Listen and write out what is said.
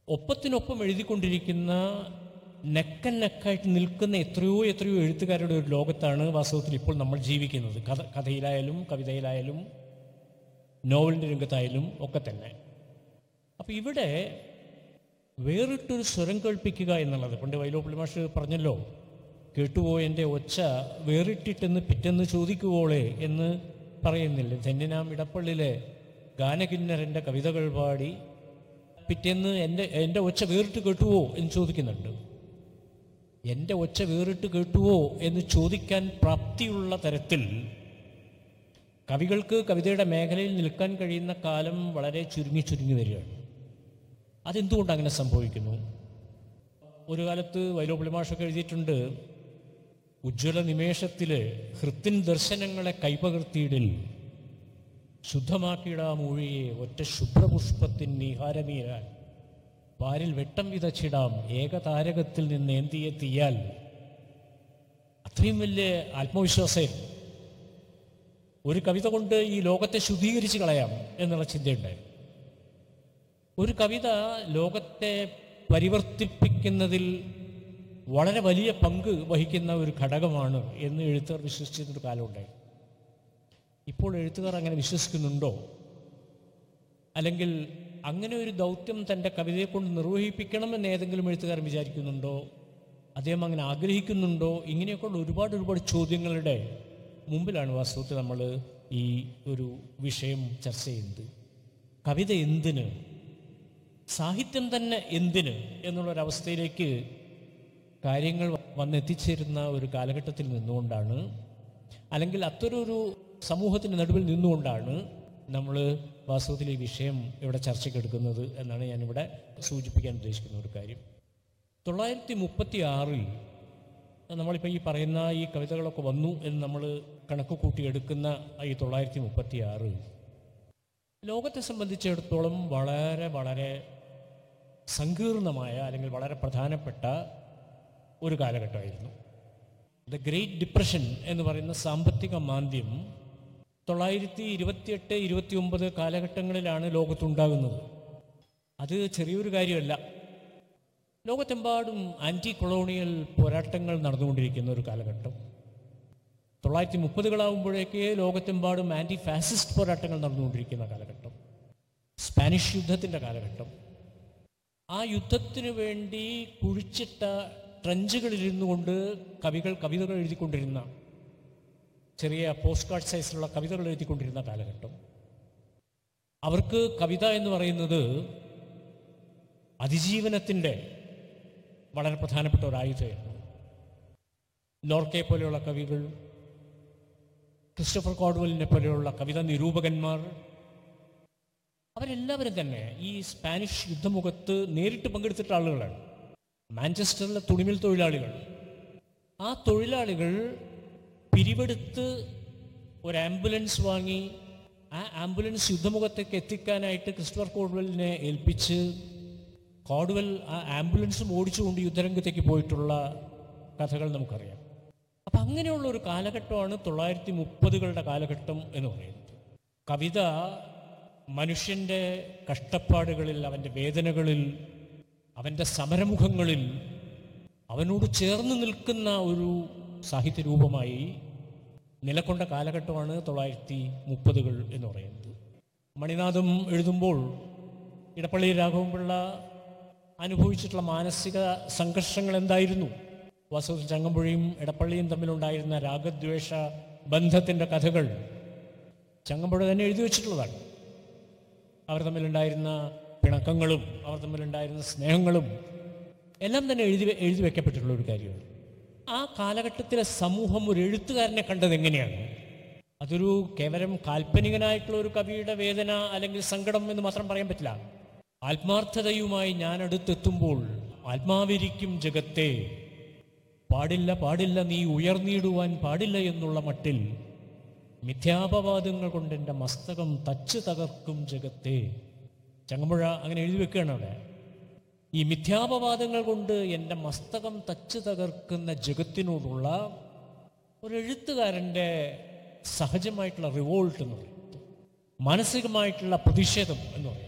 ഒപ്പത്തിനൊപ്പം എഴുതിക്കൊണ്ടിരിക്കുന്ന നെക്കൻ നെക്കായിട്ട് നിൽക്കുന്ന എത്രയോ എത്രയോ എഴുത്തുകാരുടെ ഒരു ലോകത്താണ് വാസ്തവത്തിൽ ഇപ്പോൾ നമ്മൾ ജീവിക്കുന്നത് കഥ കഥയിലായാലും കവിതയിലായാലും നോവലിൻ്റെ രംഗത്തായാലും ഒക്കെ തന്നെ അപ്പോൾ ഇവിടെ വേറിട്ടൊരു സ്വരം കേൾപ്പിക്കുക എന്നുള്ളത് പണ്ട് വൈലോപ്പിള്ളി മാഷ് പറഞ്ഞല്ലോ കേട്ടുപോ എൻ്റെ ഒച്ച വേറിട്ടിട്ടെന്ന് പിറ്റെന്ന് ചോദിക്കുവോളെ എന്ന് പറയുന്നില്ല ധന്യനാം ഇടപ്പള്ളിലെ ഗാനകിന്നരൻ്റെ കവിതകൾ പാടി പിറ്റേന്ന് എൻ്റെ എൻ്റെ ഒച്ച വേറിട്ട് കേട്ടുവോ എന്ന് ചോദിക്കുന്നുണ്ട് എൻ്റെ ഒച്ച വേറിട്ട് കേട്ടുവോ എന്ന് ചോദിക്കാൻ പ്രാപ്തിയുള്ള തരത്തിൽ കവികൾക്ക് കവിതയുടെ മേഖലയിൽ നിൽക്കാൻ കഴിയുന്ന കാലം വളരെ ചുരുങ്ങി ചുരുങ്ങി വരികയാണ് അതെന്തുകൊണ്ട് അങ്ങനെ സംഭവിക്കുന്നു ഒരു കാലത്ത് വൈലോപ്പിള്ളി മാഷൊക്കെ എഴുതിയിട്ടുണ്ട് ഉജ്ജ്വല നിമേഷത്തിൽ ഹൃത്തിൻ ദർശനങ്ങളെ കൈപകർത്തിയിടിൽ ശുദ്ധമാക്കിയിടാ മൂഴിയെ ഒറ്റ ശുഭ്രപുഷ്പത്തിൻ നിഹാരമീരാൻ പാരിൽ വെട്ടം വിതച്ചിടാം ഏകതാരകത്തിൽ നിന്ന് ഏന്തിയ തീയാൽ അത്രയും വലിയ ആത്മവിശ്വാസമായിരുന്നു ഒരു കവിത കൊണ്ട് ഈ ലോകത്തെ ശുദ്ധീകരിച്ച് കളയാം എന്നുള്ള ചിന്തയുണ്ടായിരുന്നു ഒരു കവിത ലോകത്തെ പരിവർത്തിപ്പിക്കുന്നതിൽ വളരെ വലിയ പങ്ക് വഹിക്കുന്ന ഒരു ഘടകമാണ് എന്ന് എഴുത്തുകാർ വിശ്വസിച്ചിരുന്നൊരു കാലമുണ്ടായി ഇപ്പോൾ എഴുത്തുകാർ അങ്ങനെ വിശ്വസിക്കുന്നുണ്ടോ അല്ലെങ്കിൽ അങ്ങനെ ഒരു ദൗത്യം തൻ്റെ കവിതയെ കൊണ്ട് നിർവഹിപ്പിക്കണമെന്ന് ഏതെങ്കിലും എഴുത്തുകാരൻ വിചാരിക്കുന്നുണ്ടോ അദ്ദേഹം അങ്ങനെ ആഗ്രഹിക്കുന്നുണ്ടോ ഇങ്ങനെയൊക്കെയുള്ള ഒരുപാട് ഒരുപാട് ചോദ്യങ്ങളുടെ മുമ്പിലാണ് വാസ്തവത്തിൽ നമ്മൾ ഈ ഒരു വിഷയം ചർച്ച ചെയ്യുന്നത് കവിത എന്തിന് സാഹിത്യം തന്നെ എന്തിന് എന്നുള്ളൊരവസ്ഥയിലേക്ക് കാര്യങ്ങൾ വന്നെത്തിച്ചേരുന്ന ഒരു കാലഘട്ടത്തിൽ നിന്നുകൊണ്ടാണ് അല്ലെങ്കിൽ അത്തരൊരു സമൂഹത്തിൻ്റെ നടുവിൽ നിന്നുകൊണ്ടാണ് നമ്മൾ വാസ്തവത്തിൽ ഈ വിഷയം ഇവിടെ ചർച്ചയ്ക്കെടുക്കുന്നത് എന്നാണ് ഞാനിവിടെ സൂചിപ്പിക്കാൻ ഉദ്ദേശിക്കുന്ന ഒരു കാര്യം തൊള്ളായിരത്തി മുപ്പത്തി ആറിൽ നമ്മളിപ്പോൾ ഈ പറയുന്ന ഈ കവിതകളൊക്കെ വന്നു എന്ന് നമ്മൾ കണക്ക് കൂട്ടിയെടുക്കുന്ന ഈ തൊള്ളായിരത്തി മുപ്പത്തി ആറ് ലോകത്തെ സംബന്ധിച്ചിടത്തോളം വളരെ വളരെ സങ്കീർണമായ അല്ലെങ്കിൽ വളരെ പ്രധാനപ്പെട്ട ഒരു കാലഘട്ടമായിരുന്നു ദ ഗ്രേറ്റ് ഡിപ്രഷൻ എന്ന് പറയുന്ന സാമ്പത്തിക മാന്ദ്യം തൊള്ളായിരത്തി ഇരുപത്തിയെട്ട് ഇരുപത്തി ഒമ്പത് കാലഘട്ടങ്ങളിലാണ് ലോകത്തുണ്ടാകുന്നത് അത് ചെറിയൊരു കാര്യമല്ല ലോകത്തെമ്പാടും ആൻറ്റി കൊളോണിയൽ പോരാട്ടങ്ങൾ നടന്നുകൊണ്ടിരിക്കുന്ന ഒരു കാലഘട്ടം തൊള്ളായിരത്തി മുപ്പതുകളാവുമ്പോഴേക്ക് ലോകത്തെമ്പാടും ആൻറ്റി ഫാസിസ്റ്റ് പോരാട്ടങ്ങൾ നടന്നുകൊണ്ടിരിക്കുന്ന കാലഘട്ടം സ്പാനിഷ് യുദ്ധത്തിൻ്റെ കാലഘട്ടം ആ യുദ്ധത്തിനു വേണ്ടി കുഴിച്ചിട്ട ട്രഞ്ചുകളിലിരുന്നു കൊണ്ട് കവികൾ കവിതകൾ എഴുതിക്കൊണ്ടിരുന്ന ചെറിയ പോസ്റ്റ് കാർഡ് സൈസിലുള്ള കവിതകൾ എഴുതിക്കൊണ്ടിരുന്ന കാലഘട്ടം അവർക്ക് കവിത എന്ന് പറയുന്നത് അതിജീവനത്തിൻ്റെ വളരെ പ്രധാനപ്പെട്ട ഒരു ആയുധമായിരുന്നു ലോർക്കെ പോലെയുള്ള കവികൾ ക്രിസ്റ്റഫർ കോഡ്വലിനെ പോലെയുള്ള കവിതാ നിരൂപകന്മാർ അവരെല്ലാവരും തന്നെ ഈ സ്പാനിഷ് യുദ്ധമുഖത്ത് നേരിട്ട് പങ്കെടുത്തിട്ട ആളുകളാണ് മാഞ്ചസ്റ്ററിലെ തുണിമിൽ തൊഴിലാളികൾ ആ തൊഴിലാളികൾ പിരിവെടുത്ത് ഒരു ആംബുലൻസ് വാങ്ങി ആ ആംബുലൻസ് യുദ്ധമുഖത്തേക്ക് എത്തിക്കാനായിട്ട് ക്രിസ്റ്റഫർ കോഡ്വെലിനെ ഏൽപ്പിച്ച് കോഡ്വെൽ ആ ആംബുലൻസും ഓടിച്ചുകൊണ്ട് യുദ്ധരംഗത്തേക്ക് പോയിട്ടുള്ള കഥകൾ നമുക്കറിയാം അപ്പം അങ്ങനെയുള്ള ഒരു കാലഘട്ടമാണ് തൊള്ളായിരത്തി മുപ്പതുകളുടെ കാലഘട്ടം എന്ന് പറയുന്നത് കവിത മനുഷ്യൻ്റെ കഷ്ടപ്പാടുകളിൽ അവൻ്റെ വേദനകളിൽ അവൻ്റെ സമരമുഖങ്ങളിൽ അവനോട് ചേർന്ന് നിൽക്കുന്ന ഒരു സാഹിത്യരൂപമായി നിലകൊണ്ട കാലഘട്ടമാണ് തൊള്ളായിരത്തി മുപ്പതുകൾ എന്ന് പറയുന്നത് മണിനാഥം എഴുതുമ്പോൾ ഇടപ്പള്ളി രാഘവൻപിള്ള അനുഭവിച്ചിട്ടുള്ള മാനസിക സംഘർഷങ്ങൾ എന്തായിരുന്നു വാസ്തവത്തിൽ ചങ്ങമ്പുഴയും ഇടപ്പള്ളിയും തമ്മിലുണ്ടായിരുന്ന രാഗദ്വേഷ ബന്ധത്തിൻ്റെ കഥകൾ ചങ്ങമ്പുഴ തന്നെ എഴുതി വച്ചിട്ടുള്ളതാണ് അവർ തമ്മിലുണ്ടായിരുന്ന പിണക്കങ്ങളും അവർ തമ്മിലുണ്ടായിരുന്ന സ്നേഹങ്ങളും എല്ലാം തന്നെ എഴുതി വെ- എഴുതി വെക്കപ്പെട്ടിട്ടുള്ള ഒരു കാര്യമാണ് ആ കാലഘട്ടത്തിലെ സമൂഹം ഒരു എഴുത്തുകാരനെ കണ്ടത് എങ്ങനെയാണ് അതൊരു കേവലം കാൽപ്പനികനായിട്ടുള്ള ഒരു കവിയുടെ വേദന അല്ലെങ്കിൽ സങ്കടം എന്ന് മാത്രം പറയാൻ പറ്റില്ല ആത്മാർത്ഥതയുമായി ഞാൻ അടുത്തെത്തുമ്പോൾ ആത്മാവിരിക്കും ജഗത്തെ പാടില്ല പാടില്ല നീ ഉയർന്നിടുവാൻ പാടില്ല എന്നുള്ള മട്ടിൽ മിഥ്യാപവാദങ്ങൾ കൊണ്ട് എൻ്റെ മസ്തകം തച്ച് തകർക്കും ജഗത്തെ ചങ്ങമ്പുഴ അങ്ങനെ എഴുതി വെക്കുകയാണ് അവിടെ ഈ മിഥ്യാപവാദങ്ങൾ കൊണ്ട് എൻ്റെ മസ്തകം തച്ച് തകർക്കുന്ന ജഗത്തിനോടുള്ള ഒരു എഴുത്തുകാരൻ്റെ സഹജമായിട്ടുള്ള റിവോൾട്ട് എന്ന് പറയുന്നത് മാനസികമായിട്ടുള്ള പ്രതിഷേധം എന്ന് പറയുന്നത്